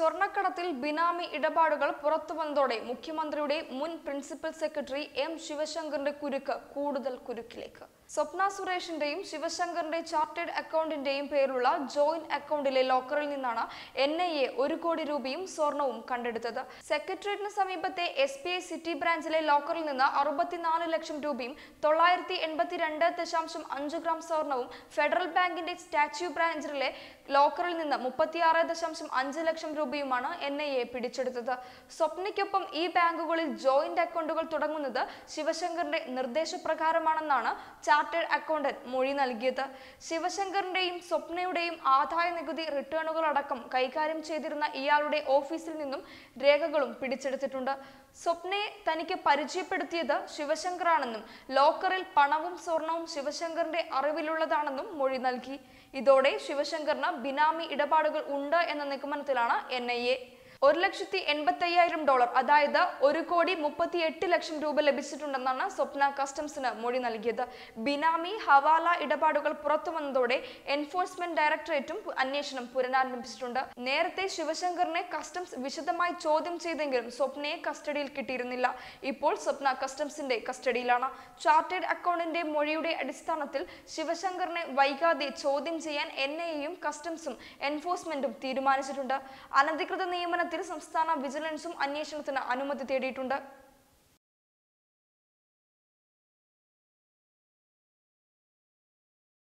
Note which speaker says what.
Speaker 1: സ്വർണ്ണക്കടത്തിൽ ബിനാമി ഇടപാടുകൾ പുറത്തുവന്നതോടെ മുഖ്യമന്ത്രിയുടെ മുൻ പ്രിൻസിപ്പൽ സെക്രട്ടറി എം ശിവശങ്കറിന്റെ കുരുക്ക് കൂടുതൽ കുരുക്കിലേക്ക് സ്വപ്ന സുരേഷിന്റെയും ശിവശങ്കറിന്റെ ചാർട്ടേഡ് അക്കൗണ്ടിന്റെയും പേരുള്ള ജോയിന്റ് അക്കൗണ്ടിലെ ലോക്കറിൽ നിന്നാണ് എൻ ഐ എ ഒരു കോടി രൂപയും സ്വർണവും കണ്ടെടുത്തത് സെക്രട്ടേറിയറ്റിന് സമീപത്തെ എസ് ബി ഐ സിറ്റി ബ്രാഞ്ചിലെ ലോക്കറിൽ നിന്ന് അറുപത്തിനാല് ലക്ഷം രൂപയും തൊള്ളായിരത്തി എൺപത്തിരണ്ട് ദശാംശം അഞ്ച് ഗ്രാം സ്വർണവും ഫെഡറൽ ബാങ്കിന്റെ സ്റ്റാച്യു ബ്രാഞ്ചിലെ ലോക്കറിൽ നിന്ന് മുപ്പത്തിയാറ് ദശാംശം അഞ്ച് ലക്ഷം രൂപയുമാണ് എൻ ഐ എ പിടിച്ചെടുത്തത് സ്വപ്നയ്ക്കൊപ്പം ഈ ബാങ്കുകളിൽ ജോയിന്റ് അക്കൗണ്ടുകൾ തുടങ്ങുന്നത് ശിവശങ്കറിന്റെ നിർദ്ദേശപ്രകാരമാണെന്നാണ് ചാർട്ടേഡ് അക്കൗണ്ടന്റ് മൊഴി നൽകിയത് ശിവശങ്കറിന്റെയും സ്വപ്നയുടെയും ആദായ നികുതി റിട്ടേണുകൾ അടക്കം കൈകാര്യം ചെയ്തിരുന്ന ഇയാളുടെ ഓഫീസിൽ നിന്നും രേഖകളും പിടിച്ചെടുത്തിട്ടുണ്ട് സ്വപ്നയെ തനിക്ക് പരിചയപ്പെടുത്തിയത് ശിവശങ്കറാണെന്നും ലോക്കറിൽ പണവും സ്വർണവും ശിവശങ്കറിന്റെ അറിവിലുള്ളതാണെന്നും മൊഴി നൽകി ഇതോടെ ശിവശങ്കറിന് ബിനാമി ഇടപാടുകൾ ഉണ്ട് എന്ന നിഗമനത്തിലാണ് എൻ ഐ എ ഒരു ലക്ഷത്തി എൺപത്തി അയ്യായിരം ഡോളർ അതായത് ഒരു കോടി മുപ്പത്തി എട്ട് ലക്ഷം രൂപ ലഭിച്ചിട്ടുണ്ടെന്നാണ് സ്വപ്ന കസ്റ്റംസിന് മൊഴി നൽകിയത് ബിനാമി ഹവാല ഇടപാടുകൾ പുറത്തു വന്നതോടെ എൻഫോഴ്സ്മെന്റ് ഡയറക്ടറേറ്റും പു- അന്വേഷണം പുനരാരംഭിച്ചിട്ടുണ്ട് നേരത്തെ ശിവശങ്കറിനെ കസ്റ്റംസ് വിശദമായി ചോദ്യം ചെയ്തെങ്കിലും സ്വപ്നയെ കസ്റ്റഡിയിൽ കിട്ടിയിരുന്നില്ല ഇപ്പോൾ സ്വപ്ന കസ്റ്റംസിന്റെ കസ്റ്റഡിയിലാണ് ചാർട്ടേഡ് അക്കൗണ്ടിന്റെ മൊഴിയുടെ അടിസ്ഥാനത്തിൽ ശിവശങ്കറിനെ വൈകാതെ ചോദ്യം ചെയ്യാൻ എൻ ഐയും കസ്റ്റംസും എൻഫോഴ്സ്മെന്റും തീരുമാനിച്ചിട്ടുണ്ട് അനധികൃത നിയമനത്തിൽ സംസ്ഥാന വിജിലൻസും അന്വേഷണത്തിന് അനുമതി തേടിയിട്ടുണ്ട്